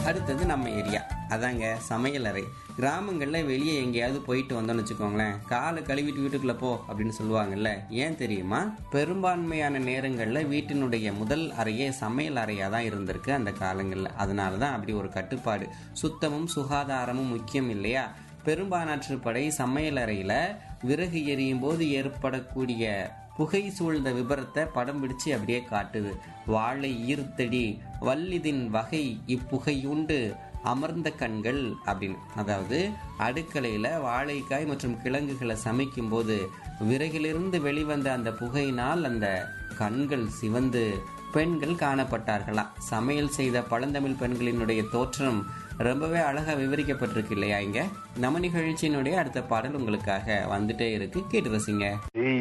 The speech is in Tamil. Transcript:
அடுத்தது நம்ம ஏரியா அதாங்க சமையலறை கிராமங்களில் வெளியே எங்கேயாவது போயிட்டு வந்தோம்னு வச்சுக்கோங்களேன் காலை கழுவிட்டு வீட்டுக்குள்ளே போ அப்படின்னு சொல்லுவாங்கல்ல ஏன் தெரியுமா பெரும்பான்மையான நேரங்களில் வீட்டினுடைய முதல் அறையே சமையல் அறையாக தான் இருந்திருக்கு அந்த காலங்களில் அதனால தான் அப்படி ஒரு கட்டுப்பாடு சுத்தமும் சுகாதாரமும் முக்கியம் இல்லையா பெரும்பானாற்றுப்படை சமையலறையில் விறகு எரியும் போது ஏற்படக்கூடிய புகை சூழ்ந்த விபரத்தை படம் பிடிச்சு அப்படியே காட்டுது வாழை ஈர்த்தடி வல்லிதின் வகை இப்புகையுண்டு அமர்ந்த கண்கள் அப்படின்னு அதாவது அடுக்கலையில் வாழைக்காய் மற்றும் கிழங்குகளை சமைக்கும் போது விறகிலிருந்து வெளிவந்த அந்த புகையினால் அந்த கண்கள் சிவந்து பெண்கள் காணப்பட்டார்களாம் சமையல் செய்த பழந்தமிழ் பெண்களினுடைய தோற்றம் ரொம்பவே அழகா விவரிக்கப்பட்டிருக்கு இல்லையா இங்க நம்ம நிகழ்ச்சியினுடைய அடுத்த பாடல் உங்களுக்காக வந்துட்டே இருக்கு கேட்டு ரசிங்க